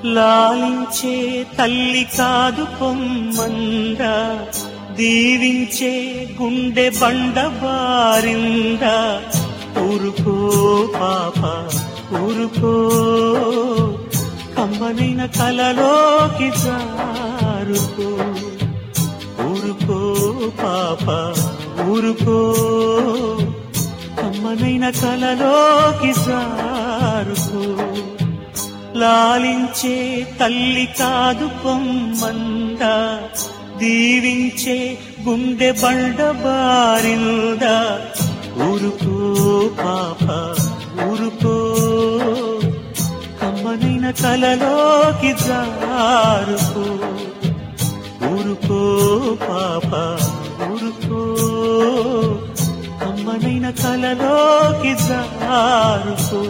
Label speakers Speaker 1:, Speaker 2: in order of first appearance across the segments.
Speaker 1: లాలించే తల్లి కాదు పొమ్మంద దీవించే గుండె బండ బారింద ఊరుకో పాప ఊరుకో కమ్మనైన కలలోకి జారుకో ఊరుకో పాప ఊరుకో కమ్మనైన కలలోకి జారుకో లాలించే తల్లి కాదు పొమ్మంద దీవించే గుండె బండ బారింద ఊరుకో పాప ఊరుకో కమ్మనైన కలలోకి జారుకో ఊరుకో పాప ఊరుకో కమ్మనైన కలలోకి జారుకో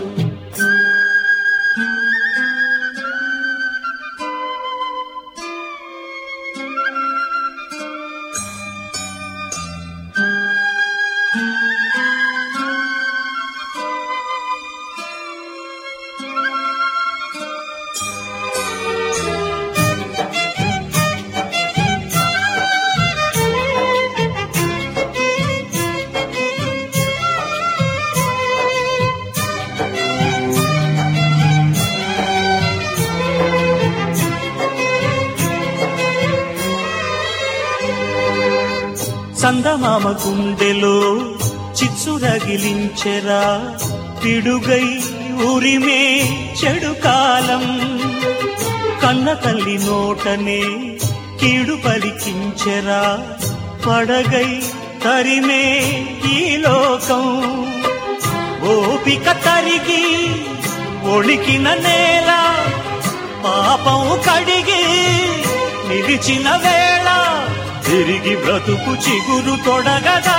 Speaker 1: చందమామ గుండెలో చిచ్చు రగిలించెరా పిడుగై ఉరిమే చెడు కాలం కన్న తల్లి నోటనే కీడు పలికించెరా పడగై తరిమే ఈ లోకం ఓపిక తరిగి ఒడికిన నేల పాపం కడిగి నిలిచిన వేళ తిరిగి బ్రతుకు చిగురు తొడగదా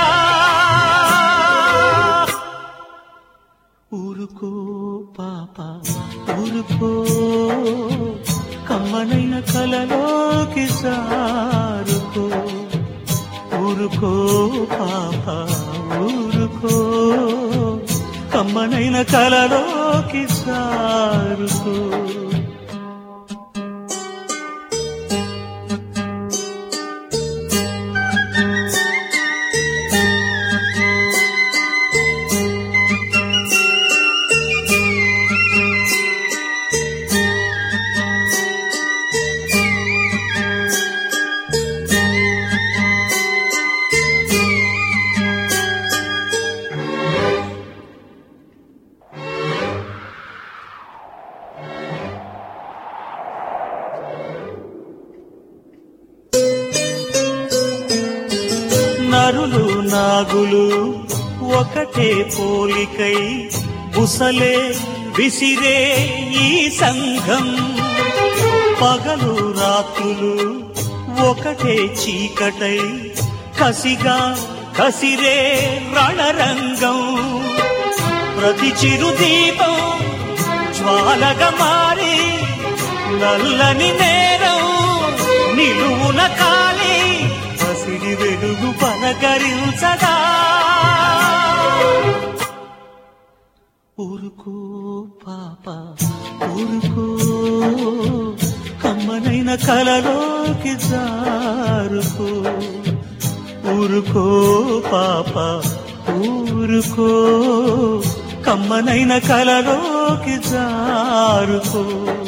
Speaker 1: ఊరుకో పాప ఊరుకో కమ్మనైన కలలోకి సారుకో ఊరుకో పాప ఊరుకో కమ్మనైన కలలోకి సారుకో నరులు నాగులు ఒకటే పోలికై బుసలే విసిరే ఈ సంఘం పగలు రాత్రులు ఒకటే చీకటై కసిగా కసిరే రణరంగం ప్రతి చిరు దీపం జ్వాలగా మారి నల్లని నేరం నిలువున కాలి పసిడి వెలుగు పలకరించదా ఊరుకో పాప ఊరుకో కమ్మనైన కలలోకి జారుకో ఊరుకో పాప ఊరుకో కమ్మనైన కలలోకి జారుకో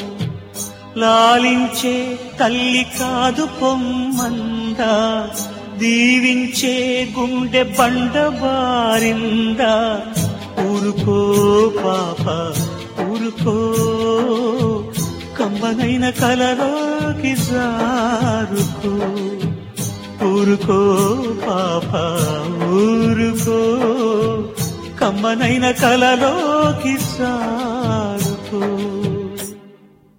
Speaker 1: లాలించే తల్లి కాదు పొమ్మంద దీవించే గుండె బండ బారింద ఊరుకో పాప ఊరుకో కమ్మనైన కలలోకి జారుకో ఊరుకో పాప ఊరుకో కమ్మనైన కలలోకి సారుకో